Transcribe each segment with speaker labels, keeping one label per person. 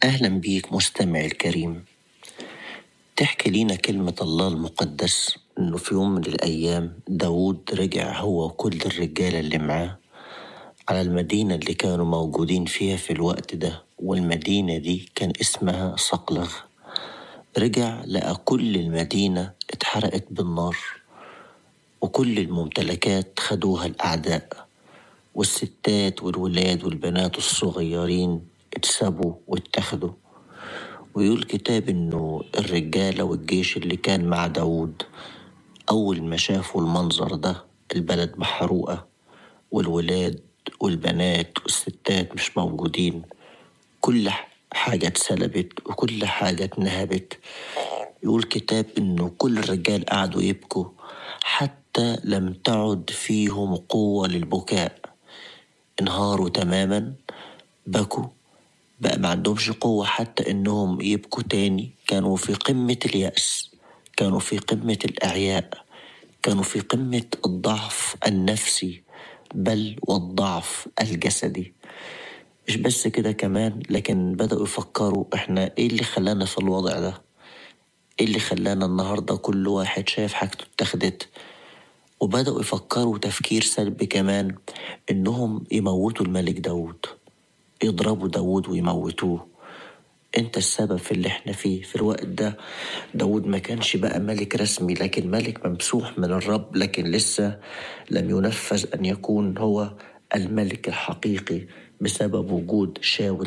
Speaker 1: أهلا بيك مستمعي الكريم تحكي لينا كلمة الله المقدس إنه في يوم من الأيام داود رجع هو وكل الرجالة اللي معاه على المدينة اللي كانوا موجودين فيها في الوقت ده والمدينة دي كان اسمها صقلغ رجع لقى كل المدينة اتحرقت بالنار وكل الممتلكات خدوها الأعداء والستات والولاد والبنات الصغيرين اتسبوا واتخذوا ويقول الكتاب انه الرجالة والجيش اللي كان مع داود أول ما شافوا المنظر ده البلد محروقة والولاد والبنات والستات مش موجودين كل حاجة اتسلبت وكل حاجة اتنهبت يقول كتاب انه كل الرجال قعدوا يبكوا حتى لم تعد فيهم قوة للبكاء انهاروا تماما بكوا بقى ما عندهمش قوة حتى انهم يبكوا تاني كانوا في قمة اليأس كانوا في قمة الإعياء كانوا في قمة الضعف النفسي بل والضعف الجسدي مش بس كده كمان لكن بدأوا يفكروا احنا ايه اللي خلانا في الوضع ده ايه اللي خلانا النهاردة كل واحد شايف حاجته اتخذت وبدأوا يفكروا تفكير سلبي كمان انهم يموتوا الملك داود يضربوا داود ويموتوه انت السبب في اللي احنا فيه في الوقت ده داود ما كانش بقى ملك رسمي لكن ملك ممسوح من الرب لكن لسه لم ينفذ ان يكون هو الملك الحقيقي بسبب وجود شاول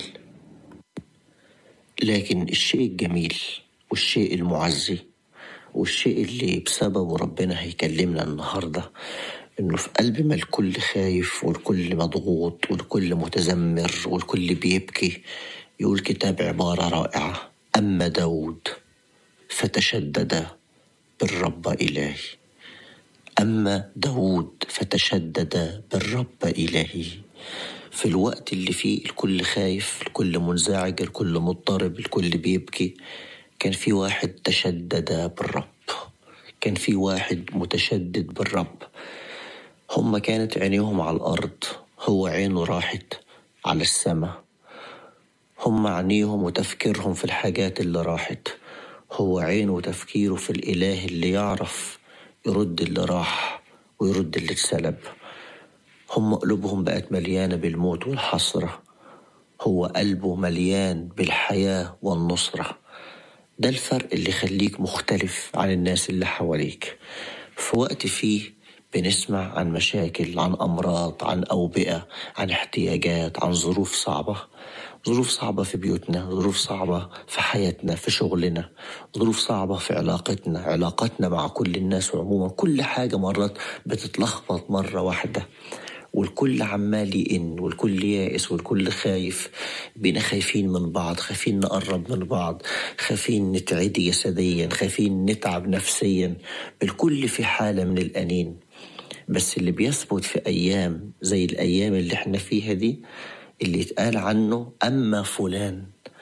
Speaker 1: لكن الشيء الجميل والشيء المعزي والشيء اللي بسببه ربنا هيكلمنا النهارده انه في قلب ما الكل خايف والكل مضغوط والكل متذمر والكل بيبكي يقول كتاب عبارة رائعة أما داود فتشدد بالرب إلهي أما داود فتشدد بالرب إلهي في الوقت اللي فيه الكل خايف الكل منزعج الكل مضطرب الكل بيبكي كان في واحد تشدد بالرب كان في واحد متشدد بالرب هم كانت عينيهم على الأرض هو عينه راحت على السماء هم عينيهم وتفكيرهم في الحاجات اللي راحت هو عينه وتفكيره في الإله اللي يعرف يرد اللي راح ويرد اللي اتسلب هم قلوبهم بقت مليانة بالموت والحسرة هو قلبه مليان بالحياة والنصرة ده الفرق اللي يخليك مختلف عن الناس اللي حواليك في وقت فيه بنسمع عن مشاكل عن أمراض عن أوبئة عن احتياجات عن ظروف صعبة ظروف صعبة في بيوتنا ظروف صعبة في حياتنا في شغلنا ظروف صعبة في علاقتنا علاقتنا مع كل الناس عموما كل حاجة مرات بتتلخبط مرة واحدة والكل عمال يئن والكل يائس والكل خايف بينا خايفين من بعض خايفين نقرب من بعض خايفين نتعدي جسديا خايفين نتعب نفسيا الكل في حالة من الأنين بس اللي بيثبت في أيام زي الأيام اللي احنا فيها دي اللي يتقال عنه أما فلان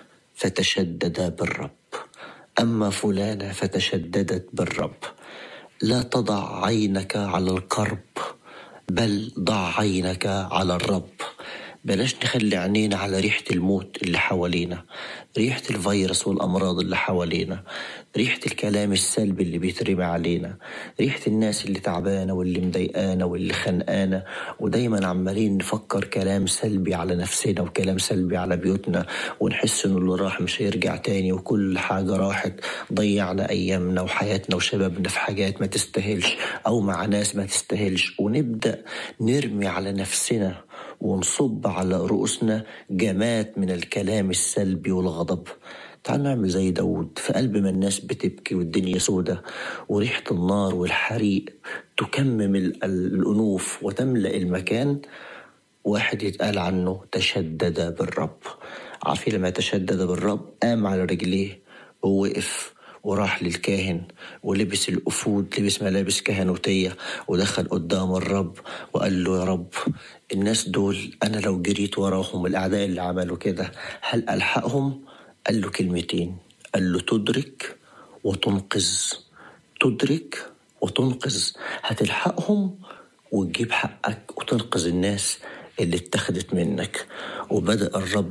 Speaker 1: فتشدد بالرب أما فلانة فتشددت بالرب لا تضع عينك على الكرب بل ضع عينك على الرب بلاش نخلي عينينا على ريحة الموت اللي حوالينا ريحة الفيروس والأمراض اللي حوالينا ريحة الكلام السلبي اللي بيترمي علينا ريحة الناس اللي تعبانة واللي مضايقانا واللي خانقانا ودايما عمالين نفكر كلام سلبي على نفسنا وكلام سلبي على بيوتنا ونحس انه اللي راح مش هيرجع تاني وكل حاجة راحت ضيعنا أيامنا وحياتنا وشبابنا في حاجات ما تستاهلش أو مع ناس ما تستاهلش ونبدأ نرمي على نفسنا ونصب على رؤوسنا جمات من الكلام السلبي والغضب تعال نعمل زي داود في قلب ما الناس بتبكي والدنيا سودة وريحة النار والحريق تكمم الأنوف وتملأ المكان واحد يتقال عنه تشدد بالرب عارفين لما تشدد بالرب قام على رجليه ووقف وراح للكاهن ولبس الأفود لبس ملابس كهنوتية ودخل قدام الرب وقال له يا رب الناس دول أنا لو جريت وراهم الأعداء اللي عملوا كده هل ألحقهم؟ قال له كلمتين قال له تدرك وتنقذ تدرك وتنقذ هتلحقهم وتجيب حقك وتنقذ الناس اللي اتخذت منك وبدأ الرب يعمل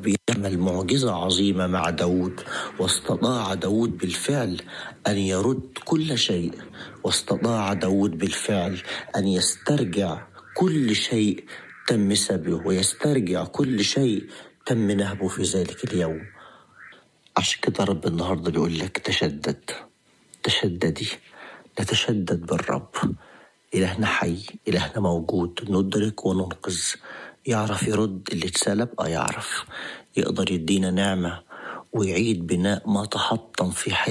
Speaker 1: عمل معجزة عظيمة مع داود واستطاع داود بالفعل أن يرد كل شيء واستطاع داود بالفعل أن يسترجع كل شيء تم سبه ويسترجع كل شيء تم نهبه في ذلك اليوم عشان كده رب النهارده بيقول لك تشدد تشددي نتشدد بالرب إلهنا حي إلهنا موجود ندرك وننقذ يعرف يرد اللي اتسلب اه يعرف يقدر يدينا نعمة ويعيد بناء ما تحطم في حياتنا